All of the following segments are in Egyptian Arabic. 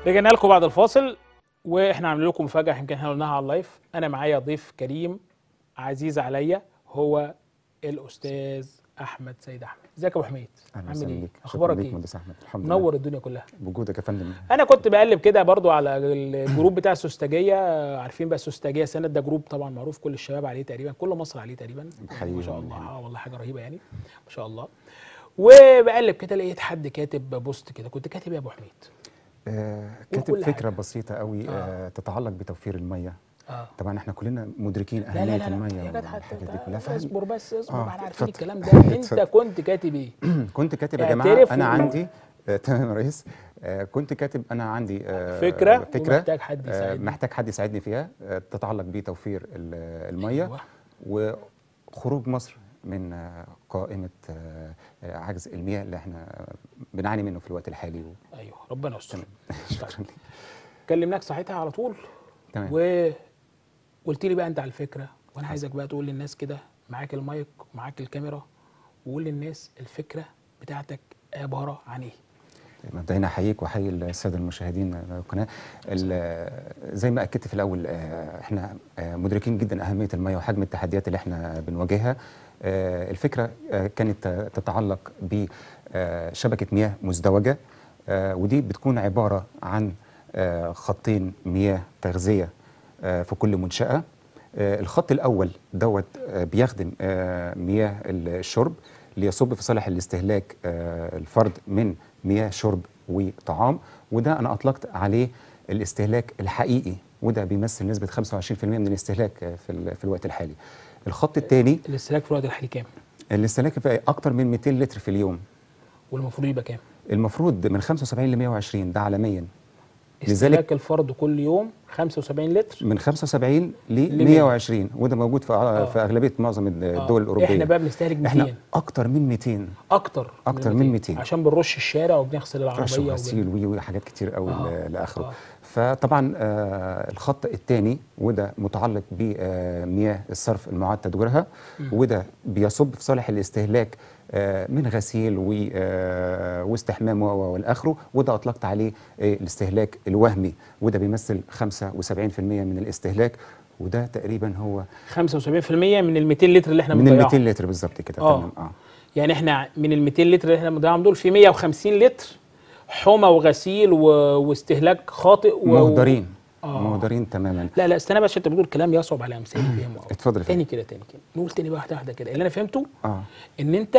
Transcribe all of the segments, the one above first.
رجعنا لكم بعد الفاصل واحنا عاملين لكم مفاجاه يمكن احنا قلناها على اللايف انا معايا ضيف كريم عزيز عليا هو الاستاذ احمد سيد احمد ازيك يا ابو حميد اهلا عامل وسهلا ايه بيك شكراً اخبارك ليك ايه مهندس احمد الحمد لله منور الدنيا كلها بوجودك يا فندم انا كنت بقلب كده برضو على الجروب بتاع السوستاجيه عارفين بقى السوستاجيه سند ده جروب طبعا معروف كل الشباب عليه تقريبا كل مصر عليه تقريبا بحييهم ما شاء الله يعني. اه والله حاجه رهيبه يعني ما شاء الله وبقلب كده لقيت حد كاتب بوست كده كنت كاتب ايه يا ابو حميد آه قول كاتب كل فكره حاجة. بسيطه قوي آه تتعلق بتوفير الميه اه طبعا احنا كلنا مدركين لا اهميه لا لا, الميه لا يا جدع والحاجات دي حتى كلها فاهم اصبر بس اصبر آه، ما احنا عارفين اتفضل. الكلام ده انت اتفضل. كنت كاتب ايه؟ كنت كاتب يا جماعه اعترف انا و- عندي آه تمام يا ريس آه كنت كاتب انا عندي آه فكرة فكره ومحتاج حد آه يساعدني. محتاج حد يساعدني فيها آه تتعلق بتوفير ال- الميه أيوة. وخروج مصر من آه، قائمه آه، آه، عجز المياه اللي احنا بنعاني منه في الوقت الحالي و- ايوه ربنا يستر شكرا لك كلمناك ساعتها على طول تمام وقلت لي بقى انت على الفكره وانا عايزك بقى تقول للناس كده معاك المايك ومعاك الكاميرا وقول للناس الفكره بتاعتك عباره عن ايه؟ مبدئيا احييك واحيي الساده المشاهدين القناه ال- زي ما اكدت في الاول آه، احنا آه، مدركين جدا اهميه الميه وحجم التحديات اللي احنا بنواجهها آه، الفكره آه، كانت تتعلق بشبكه مياه مزدوجه آه، ودي بتكون عباره عن آه، خطين مياه تغذيه آه، في كل منشاه آه، الخط الاول دوت آه، بيخدم آه، مياه الشرب ليصب في صالح الاستهلاك آه، الفرد من مياه شرب وطعام وده انا اطلقت عليه الاستهلاك الحقيقي وده بيمثل نسبه 25% من الاستهلاك آه، في ال- في الوقت الحالي الخط الثاني الاستهلاك في الوقت الحالي كام؟ الاستهلاك في اكتر من 200 لتر في اليوم والمفروض يبقى كام؟ المفروض من 75 ل 120 ده عالميا استهلاك الفرد كل يوم 75 لتر من 75 ل ل 120 وده موجود في آه. في اغلبيه معظم الد- آه. الدول الاوروبيه احنا بقى بنستهلك 200 احنا اكتر من 200 اكتر أكتر من 200. عشان بنرش الشارع وبنغسل رش العربيه وغسيل وي وي حاجات كتير قوي آه. ل- لاخره آه. فطبعا آه الخط الثاني وده متعلق بمياه الصرف المعاد تدويرها وده بيصب في صالح الاستهلاك آه من غسيل و- آه واستحمام و- و- والاخره وده اطلقت عليه آه الاستهلاك الوهمي وده بيمثل 75% من الاستهلاك وده تقريبا هو 75% من ال 200 لتر اللي احنا من ال بنضيعهم 200 لتر بالظبط كده آه. تمام اه يعني احنا من ال 200 لتر اللي احنا بنضيعهم دول في 150 لتر حمى وغسيل و... واستهلاك خاطئ و... مهدرين آه. مهدرين تماما لا لا استنى بقى عشان انت بتقول كلام يصعب على امثالي فهمه أوي. اتفضل يا تاني كده تاني كده نقول تاني بقى واحده واحده كده اللي انا فهمته اه ان انت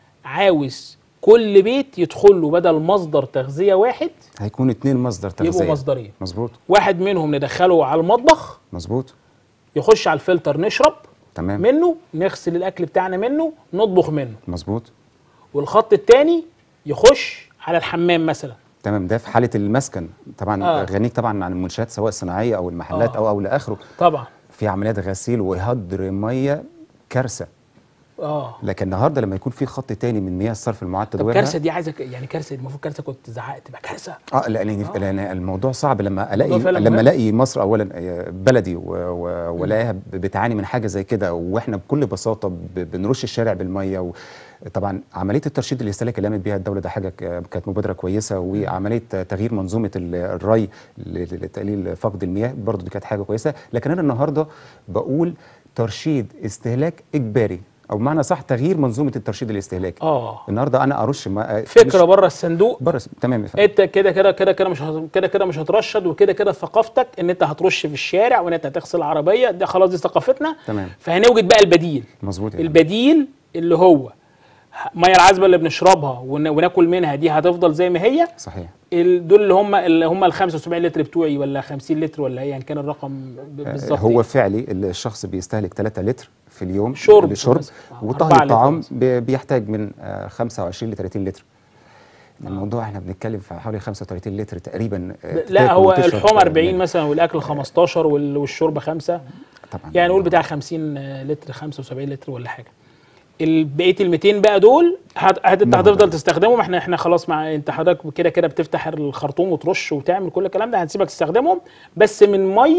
عاوز كل بيت يدخل له بدل مصدر تغذيه واحد هيكون اتنين مصدر تغذيه يبقوا مصدرين مظبوط واحد منهم ندخله على المطبخ مظبوط يخش على الفلتر نشرب تمام منه نغسل الاكل بتاعنا منه نطبخ منه مظبوط والخط التاني يخش على الحمام مثلا تمام ده في حاله المسكن طبعا آه. آه. غنيك طبعا عن المنشات سواء الصناعيه او المحلات آه. او او لاخره طبعا في عمليات غسيل وهدر ميه كارثه اه لكن النهارده لما يكون في خط تاني من مياه الصرف المعاد طب تدويرها كارثه دي عايزه ك- يعني كارثه المفروض كارثه كنت زعقت تبقى كارثه اه لان آه. لان الموضوع صعب لما الاقي الموضوع فعلاً لما مهم. الاقي مصر اولا آه، بلدي و- و- والاقيها ب- بتعاني من حاجه زي كده واحنا بكل بساطه ب- بنرش الشارع بالميه و طبعا عمليه الترشيد الاستهلاكي اللي قامت بيها الدوله ده حاجه ك- كانت مبادره كويسه وعمليه تغيير منظومه ال- الري ل- لتقليل فقد المياه برضو دي كانت حاجه كويسه لكن انا النهارده بقول ترشيد استهلاك اجباري او بمعنى صح تغيير منظومه الترشيد الاستهلاكي اه النهارده انا ارش ما فكره بره الصندوق بره تمام يا فندم. انت كده كده كده كده مش هت- كده كده مش هترشد وكده كده ثقافتك ان انت هترش في الشارع وان انت هتغسل العربيه ده خلاص دي ثقافتنا تمام. فهنوجد بقى البديل مظبوط يا فندم. البديل اللي هو الميه العذبه اللي بنشربها ون- وناكل منها دي هتفضل زي ما هي صحيح ال- دول اللي هم اللي هم ال 75 لتر بتوعي ولا 50 لتر ولا ايا كان الرقم ب- بالظبط هو إيه؟ فعلي الشخص بيستهلك 3 لتر في اليوم شرب للشرب مثلا. آه، وطهي أربعة لتر الطعام مثلا. بي- بيحتاج من آه، 25 ل 30 لتر الموضوع احنا بنتكلم في حوالي 35 لتر تقريبا آه، لا تاكل هو وتشرب الحوم 40 منه. مثلا والاكل 15 وال- والشرب 5 طبعا يعني نقول بتاع 50 لتر 75 لتر ولا حاجه ال- بقيه ال 200 بقى دول هت- هت- انت مهدر. هتفضل تستخدمهم احنا احنا خلاص مع انت حضرتك كده كده بتفتح الخرطوم وترش وتعمل كل الكلام ده هنسيبك تستخدمهم بس من ميه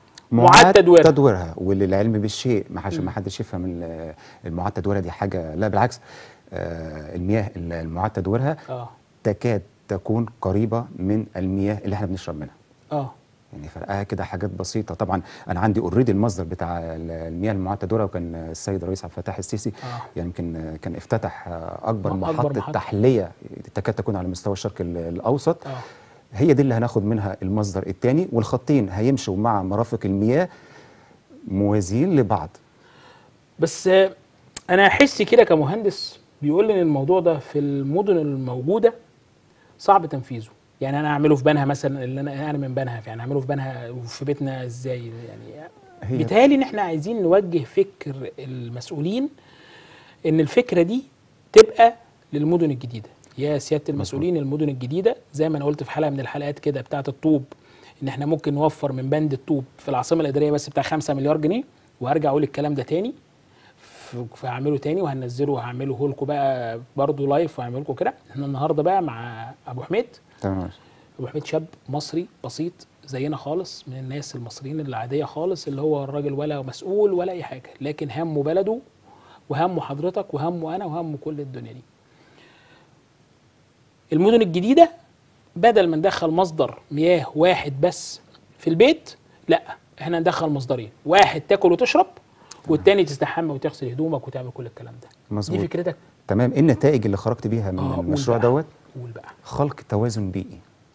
معاد تدويرها تدويرها وللعلم بالشيء ما حدش ما حدش يفهم ال- المعاد تدويرها دي حاجه لا بالعكس آه، المياه المعاد تدويرها اه تكاد تكون قريبه من المياه اللي احنا بنشرب منها اه يعني فرقها كده حاجات بسيطه طبعا انا عندي اوريدي المصدر بتاع ال- المياه المعاد تدورها وكان السيد الرئيس عبد الفتاح السيسي آه. يعني يمكن كان افتتح اكبر أكبر محطه محطة. تحليه تكاد تكون على مستوى الشرق ال- الاوسط اه هي دي اللي هناخد منها المصدر الثاني والخطين هيمشوا مع مرافق المياه موازيين لبعض بس آه، انا احس كده كمهندس بيقول لي ان الموضوع ده في المدن الموجوده صعب تنفيذه يعني انا اعمله في بنها مثلا اللي انا انا من بنها يعني اعمله في بنها وفي بيتنا ازاي يعني هي- بيتهيألي ان احنا عايزين نوجه فكر المسؤولين ان الفكره دي تبقى للمدن الجديده يا سياده المسؤولين المدن الجديده زي ما انا قلت في حلقه من الحلقات كده بتاعه الطوب ان احنا ممكن نوفر من بند الطوب في العاصمه الاداريه بس بتاع 5 مليار جنيه وهرجع اقول الكلام ده تاني ف- فهعمله تاني وهنزله وهعمله لكم بقى برضه لايف وهعمله لكم كده احنا النهارده بقى مع ابو حميد تمام ابو حميد شاب مصري بسيط زينا خالص من الناس المصريين العاديه خالص اللي هو الراجل ولا مسؤول ولا اي حاجه لكن همه بلده وهمه حضرتك وهمه انا وهمه كل الدنيا دي المدن الجديده بدل ما ندخل مصدر مياه واحد بس في البيت لا احنا ندخل مصدرين واحد تاكل وتشرب والتاني تستحمى وتغسل هدومك وتعمل كل الكلام ده مظبوط. دي فكرتك تمام ايه النتائج اللي خرجت بيها من آه، قول المشروع بقى. دوت قول بقى خلق توازن بيئي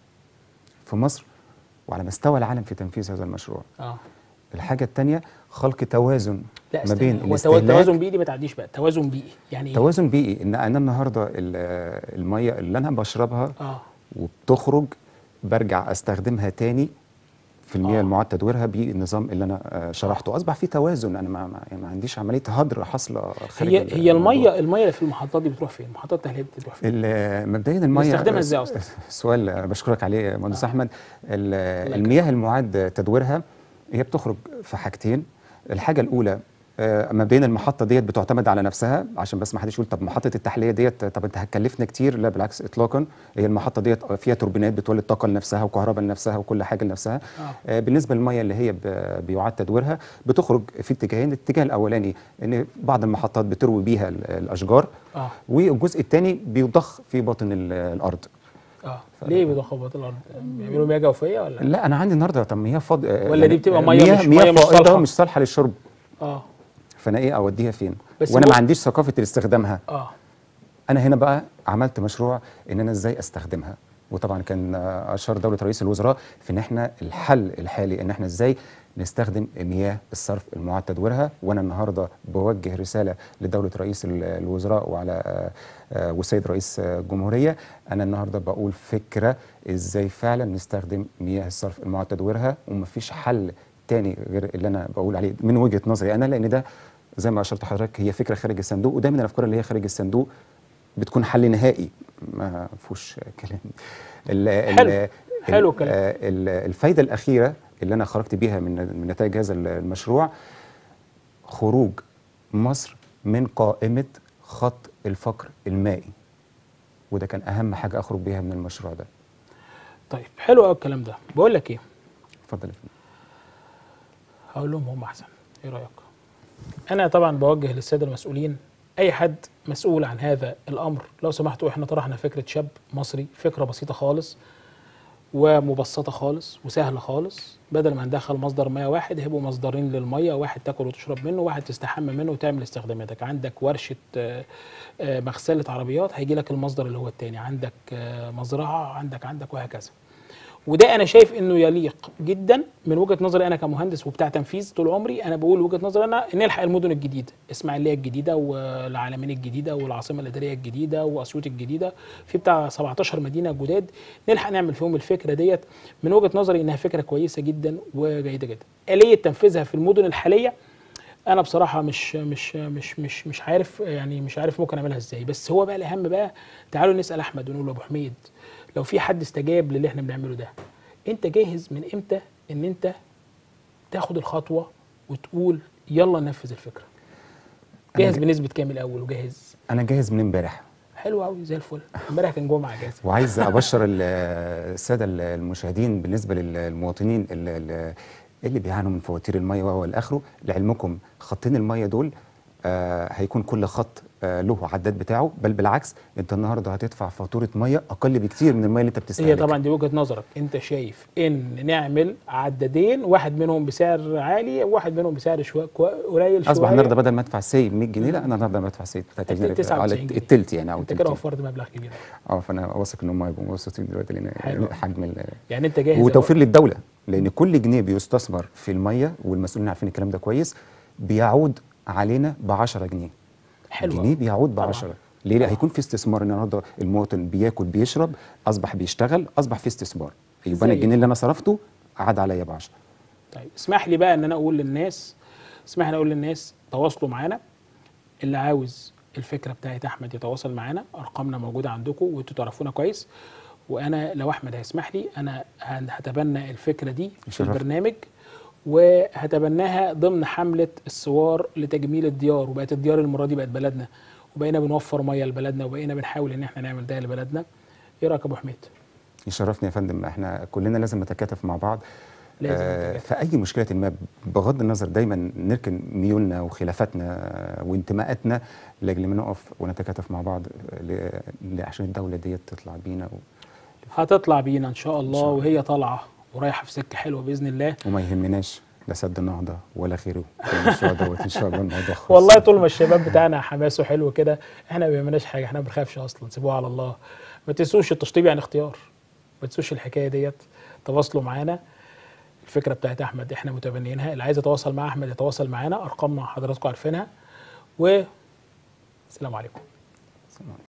في مصر وعلى مستوى العالم في تنفيذ هذا المشروع اه الحاجه الثانيه خلق توازن لا ما استنى، بين هو تو- الاستهلاك توازن بيئي دي ما تعديش بقى توازن بيئي يعني ايه توازن بيئي ان انا النهارده ال- الميه اللي انا بشربها اه وبتخرج برجع استخدمها تاني في المياه آه. المعاد تدويرها بالنظام اللي انا آه، شرحته اصبح في توازن انا ما, ما, يعني ما عنديش عمليه هدر حاصله خارج هي ال- هي الموضوع. الميه الميه اللي في المحطات دي بتروح فين؟ محطات التهليه بتروح فين؟ ال- مبدئيا الميه بنستخدمها إزاي أصلاً؟ سؤال آه، بشكرك عليه يا مهندس آه. احمد ال- الله المياه المعاد تدويرها هي بتخرج في حاجتين الحاجه الاولى آه، مبدئيا المحطه ديت بتعتمد على نفسها عشان بس ما حدش يقول طب محطه التحليه ديت طب انت هتكلفنا كتير لا بالعكس اطلاقا هي المحطه ديت فيها توربينات بتولد طاقه لنفسها وكهرباء لنفسها وكل حاجه لنفسها آه. آه، بالنسبه للميه اللي هي ب- بيعاد تدويرها بتخرج في اتجاهين الاتجاه الاولاني ان بعض المحطات بتروي بيها ال- الاشجار اه والجزء الثاني بيضخ في باطن ال- الارض اه ليه بيضخوا بطن الارض؟ بيعملوا مياه جوفيه ولا؟ لا انا عندي النهارده طب مياه فاض ولا دي بتبقى مية مياه مش- مياه مية مش فائضه صالحة؟ مش صالحه للشرب اه فانا ايه اوديها فين بس وانا هو- ما عنديش ثقافه استخدامها اه انا هنا بقى عملت مشروع ان انا ازاي استخدمها وطبعا كان آه، اشار دوله رئيس الوزراء في ان احنا الحل الحالي ان احنا ازاي نستخدم مياه الصرف المعاد تدويرها وانا النهارده بوجه رساله لدوله رئيس ال- الوزراء وعلى آه، آه، والسيد رئيس آه، الجمهوريه انا النهارده بقول فكره ازاي فعلا نستخدم مياه الصرف المعاد تدويرها ومفيش حل تاني غير اللي انا بقول عليه من وجهه نظري انا لان ده زي ما اشرت لحضرتك هي فكره خارج الصندوق ودايما الافكار اللي هي خارج الصندوق بتكون حل نهائي ما فيهوش كلام ال- ال- حلو. ال- حلو الكلام. آه، ال- الفايده الاخيره اللي انا خرجت بيها من من نتائج هذا المشروع خروج مصر من قائمه خط الفقر المائي وده كان اهم حاجه اخرج بيها من المشروع ده طيب حلو قوي الكلام ده بقول لك ايه اتفضل يا فندم. هقول لهم هم احسن ايه رايك انا طبعا بوجه للساده المسؤولين اي حد مسؤول عن هذا الامر لو سمحتوا احنا طرحنا فكره شاب مصري فكره بسيطه خالص ومبسطه خالص وسهله خالص بدل ما ندخل مصدر ميه واحد هيبقوا مصدرين للميه واحد تاكل وتشرب منه واحد تستحمى منه وتعمل استخداماتك عندك ورشه آه، آه، مغسله عربيات هيجي لك المصدر اللي هو التاني عندك آه، مزرعه عندك عندك وهكذا وده انا شايف انه يليق جدا من وجهه نظري انا كمهندس وبتاع تنفيذ طول عمري انا بقول وجهه نظري انا نلحق المدن الجديده اسماعيليه الجديده والعالمين الجديده والعاصمه الاداريه الجديده واسيوط الجديده في بتاع 17 مدينه جداد نلحق نعمل فيهم الفكره ديت من وجهه نظري انها فكره كويسه جدا وجيده جدا اليه تنفيذها في المدن الحاليه انا بصراحه مش مش مش مش مش عارف يعني مش عارف ممكن اعملها ازاي بس هو بقى الاهم بقى تعالوا نسال احمد ونقول له ابو حميد لو في حد استجاب للي احنا بنعمله ده انت جاهز من امتى ان انت تاخد الخطوه وتقول يلا ننفذ الفكره أنا جاهز ج- بنسبه كام الاول وجاهز انا جاهز من امبارح حلو قوي زي الفل امبارح كان جمعه اجازه وعايز ابشر ال- الساده المشاهدين بالنسبه للمواطنين ال- ال- اللي بيعانوا من فواتير الميه والى اخره لعلمكم خطين الميه دول آه، هيكون كل خط آه، له عداد بتاعه بل بالعكس انت النهارده هتدفع فاتوره ميه اقل بكتير من الميه اللي انت هي بتستهلكها طبعا دي وجهه نظرك انت شايف ان نعمل عدادين واحد منهم بسعر عالي وواحد منهم بسعر شويه كوا- قليل شويه اصبح النهارده بدل ما ادفع سي 100 جنيه لا انا النهارده بدفع سي 30 جنيه 99 جنيه. التلت يعني او انت كده التلتين. وفرت مبلغ كبير اه فانا واثق ان هم هيبقوا مبسوطين دلوقتي لان حلو. حجم ال- يعني انت جاهز وتوفير للدوله لان كل جنيه بيستثمر في الميه والمسؤولين عارفين الكلام ده كويس بيعود علينا ب 10 جنيه حلو جنيه بيعود ب طبعاً. 10 ليه لا هيكون في استثمار النهارده المواطن بياكل بيشرب اصبح بيشتغل اصبح في استثمار يبقى انا زي- الجنيه اللي انا صرفته عاد عليا ب 10 طيب اسمح لي بقى ان انا اقول للناس اسمح لي اقول للناس تواصلوا معانا اللي عاوز الفكره بتاعت احمد يتواصل معانا ارقامنا موجوده عندكم وانتوا تعرفونا كويس وانا لو احمد هيسمح لي انا هن- هتبنى الفكره دي في يشرفني. البرنامج وهتبناها ضمن حمله الثوار لتجميل الديار وبقت الديار المره دي بقت بلدنا وبقينا بنوفر ميه لبلدنا وبقينا بنحاول ان احنا نعمل ده لبلدنا ايه رايك يا ابو حميد يشرفني يا فندم احنا كلنا لازم نتكاتف مع بعض لازم آه، نتكاتف. في اي مشكله ما بغض النظر دايما نركن ميولنا وخلافاتنا آه، وانتماءاتنا لاجل ما نقف ونتكاتف مع بعض ل- ل- عشان الدوله ديت تطلع بينا و... هتطلع بينا ان شاء الله شاء الله. وهي طالعه ورايحه في سكه حلوه باذن الله وما يهمناش لا سد النهضه ولا غيره في المشروع دوت ان شاء الله الموضوع خلص. والله طول ما الشباب بتاعنا حماسه حلو كده احنا ما بيهمناش حاجه احنا ما بنخافش اصلا سيبوها على الله ما تنسوش التشطيب يعني اختيار ما تنسوش الحكايه ديت تواصلوا معانا الفكره بتاعت احمد احنا متبنيينها اللي عايز يتواصل مع احمد يتواصل معانا ارقامنا حضراتكم عارفينها والسلام عليكم